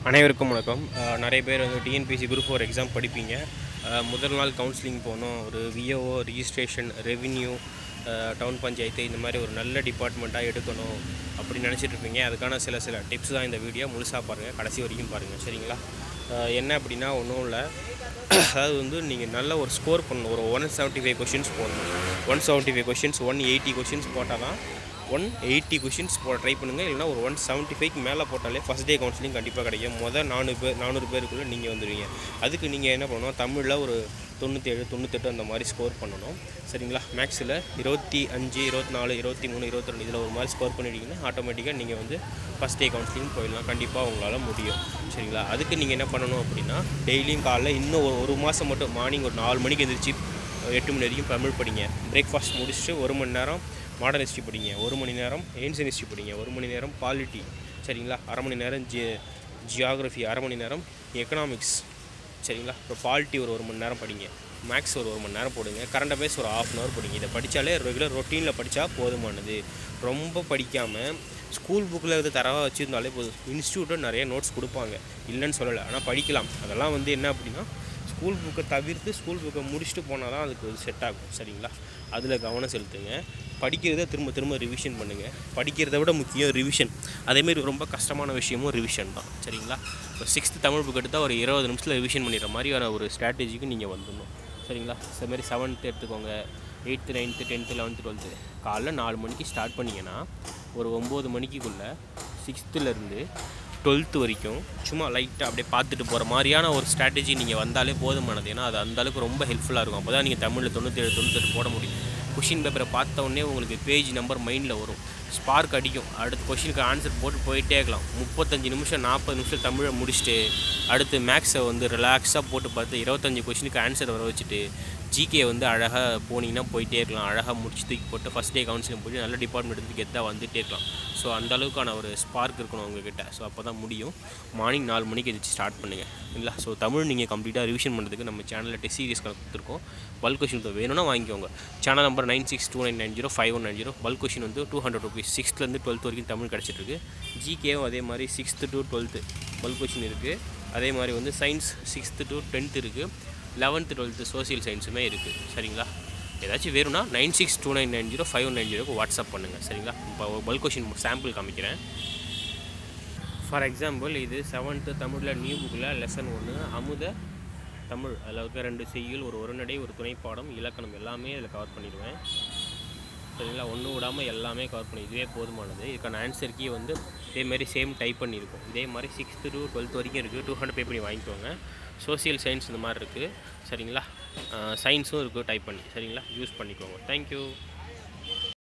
அனைவருக்கும் வணக்கம் அஹ் நிறைய பேர் வந்து டிஎன்பிசி குரூப் ஃபோர் எக்ஸாம் படிப்பீங்க அஹ் முதல் நாள் கவுன்சிலிங் போகணும் ஒரு VAO registration revenue town panchayat இந்த மாதிரி ஒரு நல்ல டிபார்ட்மெண்ட்டாக எடுக்கணும் அப்படின்னு நினச்சிட்டு இருப்பீங்க அதுக்கான சில சில டிப்ஸ் தான் இந்த வீடியோ முழுசாக பாருங்கள் கடைசி வரைக்கும் பாருங்கள் சரிங்களா அஹ் என்ன அப்படின்னா ஒன்றும் இல்லை அதாவது வந்து நீங்கள் நல்ல ஒரு ஸ்கோர் பண்ணணும் ஒரு ஒன் செவன்ட்டி ஃபைவ் கொஷின்ஸ் போடணும் one seventy five questions one eighty questions போட்டால் தான் ஒன் எயிட்டி கொஷின்ஸ் போட ட்ரை பண்ணுங்கள் இல்லைனா ஒரு ஒன் செவன்ட்டி ஃபைவ்க்கு மேலே போட்டாலே ஃபஸ்ட் டே கவுன்சிலிங் கண்டிப்பாக கிடைக்கும் மொதல் நானூறு பேர் நானூறு பேருக்குள்ளே நீங்கள் வந்துடுவீங்க அதுக்கு நீங்கள் என்ன பண்ணணும் தமிழில் ஒரு தொண்ணூற்றேழு தொண்ணூத்தெட்டு அந்த மாதிரி ஸ்கோர் பண்ணணும் சரிங்களா மேக்ஸில் இருபத்தி அஞ்சு இருபத்தி நாலு இருபத்தி மூணு இருபத்தி ரெண்டு இதில் ஒரு மாதிரி ஸ்கோர் பண்ணிட்டீங்கன்னா ஆட்டோமேட்டிக்காக நீங்கள் வந்து ஃபஸ்ட் டே கவுன்சிலிங் போயிடலாம் கண்டிப்பாக உங்களால் முடியும் சரிங்களா அதுக்கு நீங்கள் என்ன பண்ணணும் அப்படின்னா டெய்லியும் காலைல இன்னும் ஒரு ஒரு மாதம் மட்டும் மார்னிங் ஒரு நாலு மணிக்கு எந்திரிச்சு எட்டு மணி வரைக்கும் தமிழ் படிங்க பிரேக்ஃபாஸ்ட் முடிச்சுட்டு ஒரு மணி நேரம் மாடர்ன் ஹிஸ்ட்ரி படிங்க ஒரு மணி நேரம் ஏன்சியன் ஹிஸ்ட்ரி படிங்க ஒரு மணி நேரம் பாலிட்டி சரிங்களா அரை மணி நேரம் ஜி ஜியாகிரஃபி அரை மணி நேரம் எக்கனாமிக்ஸ் சரிங்களா இப்போ பாலிட்டி ஒரு ஒரு மணி நேரம் படிங்க மேக்ஸ் ஒரு ஒரு மணி நேரம் போடுங்க கரண்ட் அஃபேர்ஸ் ஒரு ஆஃப் அன் ஹவர் படிங்க இதை படித்தாலே ரெகுலர் ரொட்டீனில் படித்தா போதுமானது ரொம்ப படிக்காமல் ஸ்கூல் புக்கில் இது தரவாக வச்சுருந்தாலே போதும் இன்ஸ்டியூட்டில் நிறைய நோட்ஸ் கொடுப்பாங்க இல்லைன்னு சொல்லலை ஆனால் படிக்கலாம் அதெல்லாம் வந்து என்ன அப்படின்னா ஸ்கூல் புக்கை தவிர்த்து ஸ்கூல் புக்கை முடிச்சுட்டு போனால் தான் அதுக்கு செட் ஆகும் சரிங்களா அதில் கவனம் செலுத்துங்க படிக்கிறத திரும்ப திரும்ப ரிவிஷன் பண்ணுங்கள் படிக்கிறத விட முக்கியம் ரிவிஷன் அதேமாரி ரொம்ப கஷ்டமான விஷயமும் ரிவிஷன் தான் சரிங்களா இப்போ சிக்ஸ்த்து தமிழ் புக் எடுத்தால் ஒரு இருபது நிமிஷத்தில் ரிவிஷன் பண்ணிடுற மாதிரியான ஒரு ஸ்ட்ராட்டஜிக்கு நீங்கள் வந்துடணும் சரிங்களா இதுமாரி செவன்த்து எடுத்துக்கோங்க eighth ninth tenth eleventh twelfth காலைல நாலு மணிக்கு ஸ்டார்ட் பண்ணிங்கன்னா ஒரு ஒம்பது மணிக்குள்ளே சிக்ஸ்த்துலேருந்து டுவெல்த்து வரைக்கும் சும்மா லைட்டாக அப்படியே பார்த்துட்டு போகிற மாதிரியான ஒரு ஸ்ட்ராட்டஜி நீங்கள் வந்தாலே போதுமானது ஏன்னா அது அந்த அளவுக்கு ரொம்ப ஹெல்ப்ஃபுல்லாக இருக்கும் அப்போ தான் நீங்கள் தமிழில் தொண்ணூற்றேழு தொண்ணூத்தெட்டு போட முடியும் கொஷின் பேப்பரை பார்த்த உடனே உங்களுக்கு பேஜ் நம்பர் மைண்டில் வரும் ஸ்பார்க் அடிக்கும் அடுத்த கொஷினுக்கு ஆன்சர் போட்டு போயிட்டே இருக்கலாம் முப்பத்தஞ்சு நிமிஷம் நாற்பது நிமிஷம் தமிழை முடிச்சுட்டு அடுத்து மேக்ஸை வந்து ரிலாக்ஸாக போட்டு பார்த்து இருபத்தஞ்சு கொஷினுக்கு ஆன்சர் வர வச்சுட்டு ஜிகே வந்து அழகாக போனீங்கன்னா போயிட்டே இருக்கலாம் அழகாக முடிச்சு தூக்கி போட்டு ஃபஸ்ட் டே கவுன்சிலிங் போய் நல்ல டிபார்ட்மெண்ட் எடுத்து கெத்தாக வந்துட்டே இருக்கலாம் ஸோ அந்த அளவுக்கான ஒரு ஸ்பார்க் இருக்கணும் உங்ககிட்ட ஸோ அப்போ தான் முடியும் மார்னிங் நாலு மணிக்கு எதிர்த்து ஸ்டார்ட் பண்ணுங்கள் இல்லை ஸோ தமிழ் நீங்கள் கம்ப்ளீட்டாக ரிவிஷன் பண்ணுறதுக்கு நம்ம சேனலில் டெஸ்ட் சீரிஸ் கொடுத்துருக்கோம் பல்க் கொஷின் வேணும்னா வாங்கிக்கோங்க channel number nine six two nine nine zero five one nine zero bulk question வந்து டூ ஹண்ட்ரட் ருபீஸ் சிக்ஸ்த்லேருந்து டுவெல்த் வரைக்கும் தமிழ் கிடச்சிட்ருக்கு ஜிகேவும் அதே மாதிரி sixth to twelfth bulk question இருக்குது அதே மாதிரி வந்து சயின்ஸ் சிக்ஸ்த்து டு டென்த்து இருக்குது லெவன்த்து டுவெல்த்து சோசியல் சயின்ஸுமே இருக்குது சரிங்களா ஏதாச்சும் வேணும்னா nine six two nine nine zero five one nine ஜீரோக்கு வாட்ஸ்அப் பண்ணுங்கள் சரிங்களா இப்போ பல்க் கொஷின் சாம்பிள் காமிக்கிறேன் ஃபார் எக்ஸாம்பிள் இது செவன்த்து தமிழில் நியூ புக்கில் லெசன் ஒன்று அமுத தமிழ் அதில் இருக்க ரெண்டு செய்யுள் ஒரு உரைநடை ஒரு துணைப்பாடம் இலக்கணம் எல்லாமே இதில் கவர் பண்ணிடுவேன் சரிங்களா ஒன்று விடாமல் எல்லாமே கவர் பண்ணி இதுவே போதுமானது இதுக்கான ஆன்சர் கீ வந்து இதேமாரி சேம் டைப் பண்ணியிருக்கோம் இதே மாதிரி சிக்ஸ்த்து டு டுவெல்த் வரைக்கும் இருக்குது டூ ஹண்ட்ரட் பே பண்ணி வாங்கிக்கோங்க சோசியல் சயின்ஸ் இந்த மாதிரி இருக்குது சரிங்களா சயின்ஸும் இருக்குது டைப் பண்ணி சரிங்களா யூஸ் பண்ணிக்கோங்க தேங்க்யூ